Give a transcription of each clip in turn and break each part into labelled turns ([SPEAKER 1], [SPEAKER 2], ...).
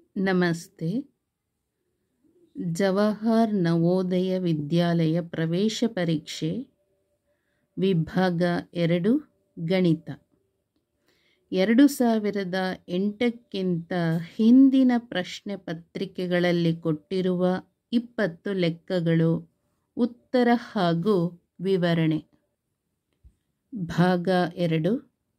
[SPEAKER 1] ನಮಸ್ತೆ ಜವಾಹರ್ ನವೋದಯ ವಿದ್ಯಾಲಯ ಪ್ರವೇಶ ಪರೀಕ್ಷೆ ವಿಭಾಗ ಎರಡು ಗಣಿತ ಎರಡು ಸಾವಿರದ ಎಂಟಕ್ಕಿಂತ ಹಿಂದಿನ ಪ್ರಶ್ನೆ ಪತ್ರಿಕೆಗಳಲ್ಲಿ ಕೊಟ್ಟಿರುವ ಇಪ್ಪತ್ತು ಲೆಕ್ಕಗಳು ಉತ್ತರ ಹಾಗೂ ವಿವರಣೆ ಭಾಗ ಎರಡು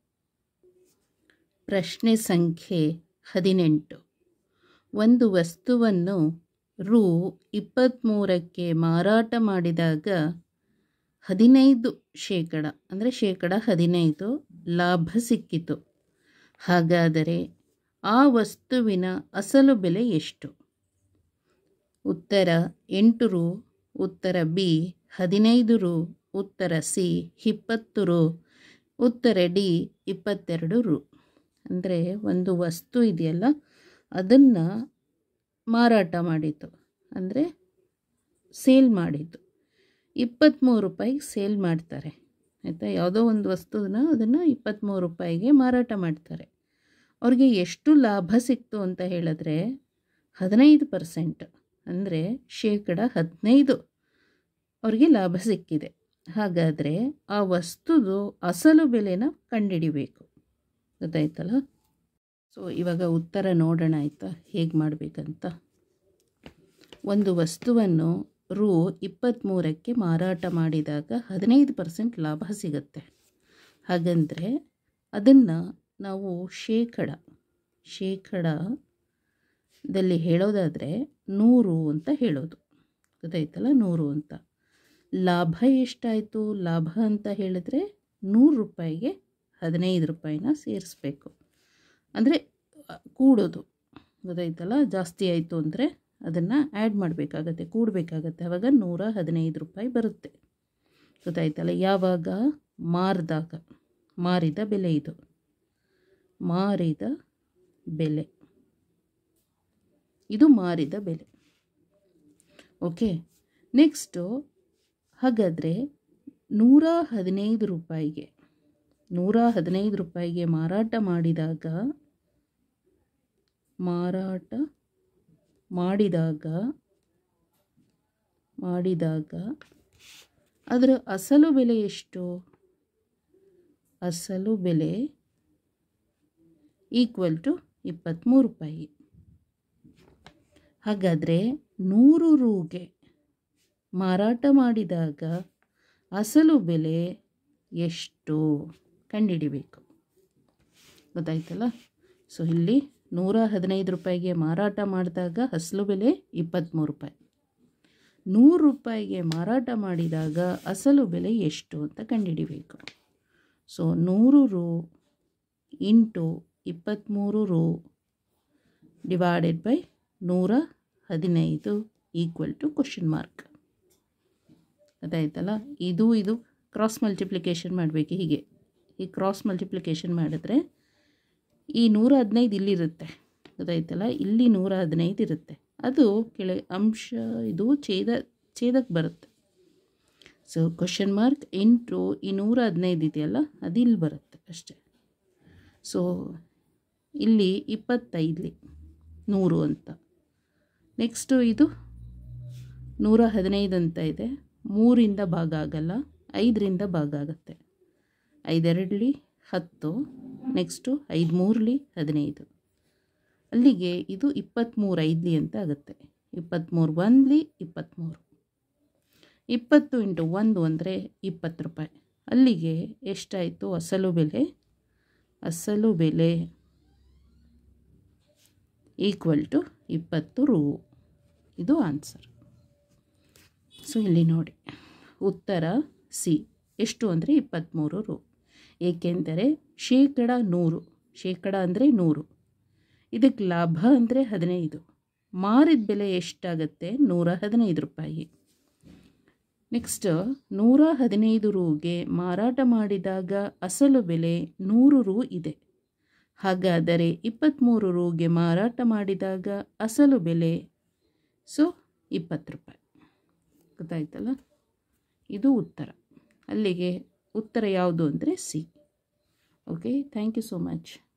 [SPEAKER 1] ಪ್ರಶ್ನೆ ಸಂಖ್ಯೆ ಹದಿನೆಂಟು ಒಂದು ವಸ್ತುವನ್ನು ರು ಇಪ್ಪತ್ತ್ಮೂರಕ್ಕೆ ಮಾರಾಟ ಮಾಡಿದಾಗ ಹದಿನೈದು ಶೇಕಡ ಅಂದರೆ ಶೇಕಡ ಹದಿನೈದು ಲಾಭ ಸಿಕ್ಕಿತು ಹಾಗಾದರೆ ಆ ವಸ್ತುವಿನ ಅಸಲು ಬೆಲೆ ಎಷ್ಟು ಉತ್ತರ ಎಂಟು ರು ಉತ್ತರ ಬಿ ಹದಿನೈದು ರು ಉತ್ತರ ಸಿ ಇಪ್ಪತ್ತು ರು ಉತ್ತರ ಡಿ ಇಪ್ಪತ್ತೆರಡು ರು ಅಂದರೆ ಒಂದು ವಸ್ತು ಇದೆಯಲ್ಲ ಅದನ್ನು ಮಾರಾಟ ಮಾಡಿತು ಅಂದರೆ ಸೇಲ್ ಮಾಡಿತು ಇಪ್ಪತ್ತ್ಮೂರು ರೂಪಾಯಿಗೆ ಸೇಲ್ ಮಾಡ್ತಾರೆ ಆಯಿತಾ ಯಾವುದೋ ಒಂದು ವಸ್ತುನ ಅದನ್ನು ಇಪ್ಪತ್ತ್ಮೂರು ರೂಪಾಯಿಗೆ ಮಾರಾಟ ಮಾಡ್ತಾರೆ ಅವ್ರಿಗೆ ಎಷ್ಟು ಲಾಭ ಸಿಕ್ತು ಅಂತ ಹೇಳಿದ್ರೆ ಹದಿನೈದು ಪರ್ಸೆಂಟ್ ಅಂದರೆ ಶೇಕಡ ಹದಿನೈದು ಅವ್ರಿಗೆ ಲಾಭ ಸಿಕ್ಕಿದೆ ಹಾಗಾದರೆ ಆ ವಸ್ತುದು ಅಸಲು ಬೆಲೆನ ಕಂಡುಹಿಡಿಬೇಕು ಗೊತ್ತಾಯ್ತಲ್ಲ ಸೊ ಇವಾಗ ಉತ್ತರ ನೋಡೋಣ ಆಯಿತಾ ಹೇಗೆ ಮಾಡಬೇಕಂತ ಒಂದು ವಸ್ತುವನ್ನು ರು ಇಪ್ಪತ್ತ್ಮೂರಕ್ಕೆ ಮಾರಾಟ ಮಾಡಿದಾಗ ಹದಿನೈದು ಪರ್ಸೆಂಟ್ ಲಾಭ ಸಿಗುತ್ತೆ ಹಾಗಂದರೆ ಅದನ್ನು ನಾವು ಶೇಕಡ ಶೇಕಡದಲ್ಲಿ ಹೇಳೋದಾದರೆ ನೂರು ಅಂತ ಹೇಳೋದು ಗೊತ್ತಾಯ್ತಲ್ಲ ನೂರು ಅಂತ ಲಾಭ ಎಷ್ಟಾಯಿತು ಲಾಭ ಅಂತ ಹೇಳಿದ್ರೆ ನೂರು ರೂಪಾಯಿಗೆ ಹದಿನೈದು ರೂಪಾಯಿನ ಸೇರಿಸ್ಬೇಕು ಅಂದರೆ ಕೂಡೋದು ಗೊತ್ತಾಯ್ತಲ್ಲ ಜಾಸ್ತಿ ಆಯಿತು ಅಂದರೆ ಅದನ್ನು ಆ್ಯಡ್ ಮಾಡಬೇಕಾಗತ್ತೆ ಕೂಡಬೇಕಾಗತ್ತೆ ಆವಾಗ ನೂರ ಹದಿನೈದು ರೂಪಾಯಿ ಬರುತ್ತೆ ಗೊತ್ತಾಯ್ತಲ್ಲ ಯಾವಾಗ ಮಾರಿದಾಗ ಮಾರಿದ ಬೆಲೆ ಇದು ಮಾರಿದ ಬೆಲೆ ಇದು ಮಾರಿದ ಬೆಲೆ ಓಕೆ ನೆಕ್ಸ್ಟು ಹಾಗಾದರೆ ನೂರ ಹದಿನೈದು ರೂಪಾಯಿಗೆ ನೂರ ಹದಿನೈದು ರೂಪಾಯಿಗೆ ಮಾರಾಟ ಮಾಡಿದಾಗ ಮಾರಾಟ ಮಾಡಿದಾಗ ಮಾಡಿದಾಗ ಅದರ ಅಸಲು ಬೆಲೆ ಎಷ್ಟು ಅಸಲು ಬೆಲೆ ಈಕ್ವಲ್ ಟು ಇಪ್ಪತ್ತ್ಮೂರು ರೂಪಾಯಿ ಹಾಗಾದರೆ ನೂರು ರೂಗೆ ಮಾರಾಟ ಮಾಡಿದಾಗ ಅಸಲು ಬೆಲೆ ಎಷ್ಟು ಕಂಡುಹಿಡಿಬೇಕು ಗೊತ್ತಾಯ್ತಲ್ಲ ಸೊ ಇಲ್ಲಿ ನೂರ ಹದಿನೈದು ರೂಪಾಯಿಗೆ ಮಾರಾಟ ಮಾಡಿದಾಗ ಅಸಲು ಬೆಲೆ ಇಪ್ಪತ್ತ್ಮೂರು ರೂಪಾಯಿ ನೂರು ರೂಪಾಯಿಗೆ ಮಾರಾಟ ಮಾಡಿದಾಗ ಅಸಲು ಬೆಲೆ ಎಷ್ಟು ಅಂತ ಕಂಡುಹಿಡಿಬೇಕು ಸೊ ನೂರು ರು ಇಂಟು ಇಪ್ಪತ್ತ್ಮೂರು ರು ಡಿವೈಡೆಡ್ ಬೈ ನೂರ ಹದಿನೈದು ಈಕ್ವಲ್ ಟು ಕ್ವಶನ್ ಮಾರ್ಕ್ ಗೊತ್ತಾಯ್ತಲ್ಲ ಇದು ಇದು ಕ್ರಾಸ್ ಮಲ್ಟಿಪ್ಲಿಕೇಶನ್ ಮಾಡಬೇಕು ಹೀಗೆ ಈ ಕ್ರಾಸ್ ಮಲ್ಟಿಪ್ಲಿಕೇಶನ್ ಮಾಡಿದ್ರೆ ಈ ನೂರ ಹದಿನೈದು ಇಲ್ಲಿರುತ್ತೆ ಗೊತ್ತಾಯ್ತಲ್ಲ ಇಲ್ಲಿ ನೂರ ಹದಿನೈದು ಇರುತ್ತೆ ಅದು ಕೆಳ ಅಂಶ ಇದು ಛೇದ ಛೇದಕ್ಕೆ ಬರುತ್ತೆ ಸೊ ಕ್ವಶನ್ ಮಾರ್ಕ್ ಇಂಟು ಈ ನೂರ ಹದಿನೈದು ಇದೆಯಲ್ಲ ಅದು ಇಲ್ಲಿ ಬರುತ್ತೆ ಅಷ್ಟೇ ಸೊ ಇಲ್ಲಿ ಇಪ್ಪತ್ತೈದಲಿ ನೂರು ಅಂತ ನೆಕ್ಸ್ಟು ಇದು ನೂರ ಹದಿನೈದು ಅಂತ ಇದೆ ಮೂರಿಂದ ಭಾಗ ಆಗಲ್ಲ ಐದರಿಂದ ಭಾಗ ಆಗುತ್ತೆ ಐದೆರಡಲಿ ಹತ್ತು ನೆಕ್ಸ್ಟು ಐದು ಮೂರಲಿ ಹದಿನೈದು ಅಲ್ಲಿಗೆ ಇದು ಇಪ್ಪತ್ತ್ಮೂರು ಐದಲಿ ಅಂತ ಆಗುತ್ತೆ ಇಪ್ಪತ್ತ್ಮೂರು ಒಂದ್ಲಿ ಇಪ್ಪತ್ತ್ಮೂರು ಇಪ್ಪತ್ತು ಇಂಟು ಒಂದು ಅಂದರೆ ಇಪ್ಪತ್ತು ರೂಪಾಯಿ ಅಲ್ಲಿಗೆ ಎಷ್ಟಾಯಿತು ಅಸಲು ಬೆಲೆ ಅಸಲು ಬೆಲೆ ಈಕ್ವಲ್ ಟು ಇಪ್ಪತ್ತು ರು ಇದು ಆನ್ಸರ್ ಸೊ ಇಲ್ಲಿ ನೋಡಿ ಉತ್ತರ ಸಿ ಎಷ್ಟು ಅಂದರೆ ಇಪ್ಪತ್ತ್ಮೂರು ರು ಏಕೆಂದರೆ ಶೇಕಡ ನೂರು ಶೇಕಡ ಅಂದರೆ ನೂರು ಇದಕ್ಕೆ ಲಾಭ ಅಂದರೆ ಹದಿನೈದು ಮಾರಿದ ಬೆಲೆ ಎಷ್ಟಾಗತ್ತೆ ನೂರ ಹದಿನೈದು ರೂಪಾಯಿ ನೆಕ್ಸ್ಟ್ ನೂರ ಹದಿನೈದು ರೂಗೆ ಮಾರಾಟ ಮಾಡಿದಾಗ ಅಸಲು ಬೆಲೆ ನೂರು ರು ಇದೆ ಹಾಗಾದರೆ ಇಪ್ಪತ್ತ್ಮೂರು ರೂಗೆ ಮಾರಾಟ ಮಾಡಿದಾಗ ಅಸಲು ಬೆಲೆ ಸೊ ಇಪ್ಪತ್ತು ರೂಪಾಯಿ ಗೊತ್ತಾಯ್ತಲ್ಲ ಇದು ಉತ್ತರ ಅಲ್ಲಿಗೆ ಉತ್ತರ ಯಾವುದು ಅಂದರೆ C okay thank you so much